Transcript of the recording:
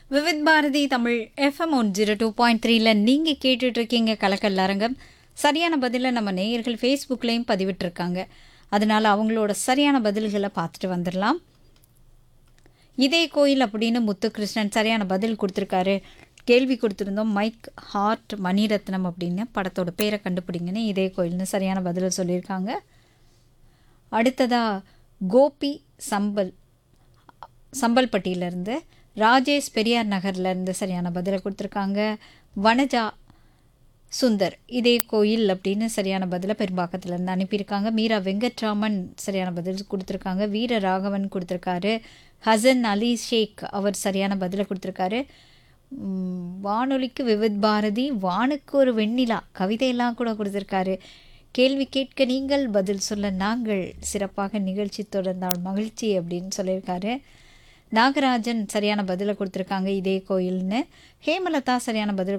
Vividh Bharati Tamil FM one zero two point த்ரீல நீங்கள் கேட்டுட்ருக்கீங்க கலக்கல் அரங்கம் சரியான பதிலை நம்ம நேயர்கள் ஃபேஸ்புக்லேயும் பதிவிட்டிருக்காங்க அதனால் அவங்களோட சரியான பதில்களை பார்த்துட்டு வந்துடலாம் இதே கோயில் அப்படின்னு முத்துகிருஷ்ணன் சரியான பதில் கொடுத்துருக்காரு கேள்வி கொடுத்துருந்தோம் மைக் ஹார்ட் மணிரத்னம் அப்படின்னு படத்தோட பேரை கண்டுபிடிங்கன்னு இதே கோயில்னு சரியான பதிலை சொல்லியிருக்காங்க அடுத்ததா கோபி சம்பல் சம்பல்பட்டியிலேருந்து ராஜேஷ் பெரியார் நகர்லேருந்து சரியான பதிலை கொடுத்துருக்காங்க வனஜா சுந்தர் இதே கோயில் அப்படின்னு சரியான பதிலை பெரும்பாக்கத்துலேருந்து அனுப்பியிருக்காங்க மீரா வெங்கட்ராமன் சரியான பதில் கொடுத்துருக்காங்க வீர ராகவன் கொடுத்துருக்காரு ஹசன் அலி ஷேக் அவர் சரியான பதிலை கொடுத்துருக்காரு உம், வானொலிக்கு விவித் பாரதி வானுக்கு ஒரு வெண்ணிலா கவிதையெல்லாம் கூட கொடுத்துருக்காரு கேள்வி கேட்க நீங்கள் பதில் சொல்ல நாங்கள் சிறப்பாக நிகழ்ச்சி தொடர்ந்தால் மகிழ்ச்சி அப்படின்னு சொல்லியிருக்காரு நாகராஜன் சரியான பதிலை கொடுத்துருக்காங்க இதே கோயில்னு ஹேமலதா சரியான பதில்